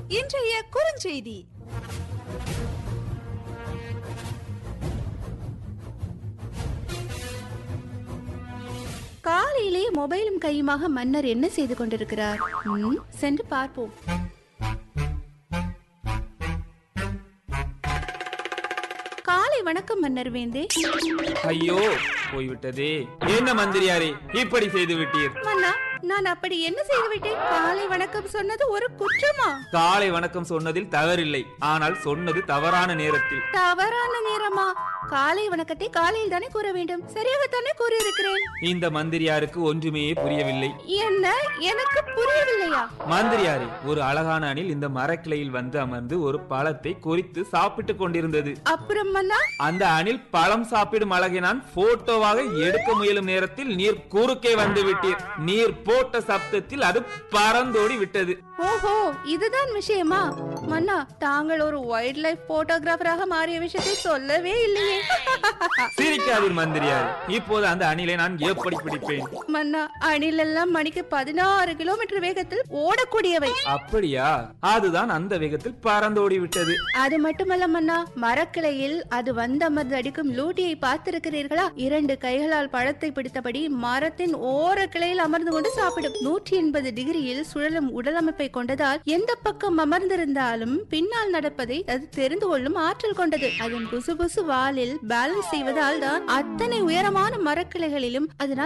இன்றைய குறுஞ்செய்தி காலையிலே மொபைலும் கையுமாக மன்னர் என்ன செய்து கொண்டிருக்கிறார் ம், சென்று பார்ப்போம் காலை வணக்கம் மன்னர் வேந்தே ஐயோ போய்விட்டதே என்ன மந்திரியாரே இப்படி செய்து விட்டீர் மன்னா நான் அப்படி என்ன செய்து விட்டேன் காலை வணக்கம் சொன்னது ஒரு குற்றமா காலை வணக்கம் சொன்னதில் தவறில்லை ஆனால் சொன்னது தவறான நேரத்தில் தவறான நேரமா காலை வணக்கத்தை காலையில் தானே கூற வேண்டும் சரியாகத்தானே கூறியிருக்கிறேன் இந்த மந்திரியாருக்கு ஒன்றுமே புரியவில்லை என்ன எனக்கு புரியவில்லையா மந்திரியாரே ஒரு அழகான அணில் இந்த மரக்கிளையில் வந்து அமர்ந்து ஒரு பழத்தை குறித்து சாப்பிட்டுக் கொண்டிருந்தது அப்புறம் மன்னா அந்த அணில் பழம் சாப்பிடும் அழகை நான் போட்டோவாக எடுக்க முயலும் நேரத்தில் நீர் குறுக்கே வந்து விட்டீர் நீர் போட்ட சப்தத்தில் அது பறந்தோடி விட்டது ஓஹோ இதுதான் விஷயமா மன்னா தாங்கள் ஒரு வைல்ட் லைஃப் போட்டோகிராஃபராக மாறிய விஷயத்தை சொல்லவே இல்லையே சிரிக்காதீர் மந்திரியாரே இப்போது அந்த அணிலை நான் எப்படி பிடிப்பேன் மன்னா அணில் எல்லாம் மணிக்கு பதினாறு கிலோமீட்டர் வேகத்தில் ஓடக்கூடியவை அப்படியா அதுதான் அந்த வேகத்தில் பறந்தோடி விட்டது அது மட்டுமல்ல மன்னா மரக்கிளையில் அது வந்தமர்ந்து அடிக்கும் லூட்டியை பார்த்திருக்கிறீர்களா இரண்டு கைகளால் பழத்தை பிடித்தபடி மரத்தின் ஓர கிளையில் அமர்ந்து கொண்டு சாப்பிடும் நூற்றி எண்பது டிகிரியில் சுழலும் உடலமைப்பை கொண்டதால் எந்த பக்கம் அமர்ந்திருந்தாலும் பின்னால் நடப்பதை அது தெரிந்து கொள்ளும் ஆற்றல் கொண்டது அதன் புசு புசு வாலில் பேலன்ஸ் செய்வதால் தான் அத்தனை உயரமான மரக்கிளைகளிலும் அதனால்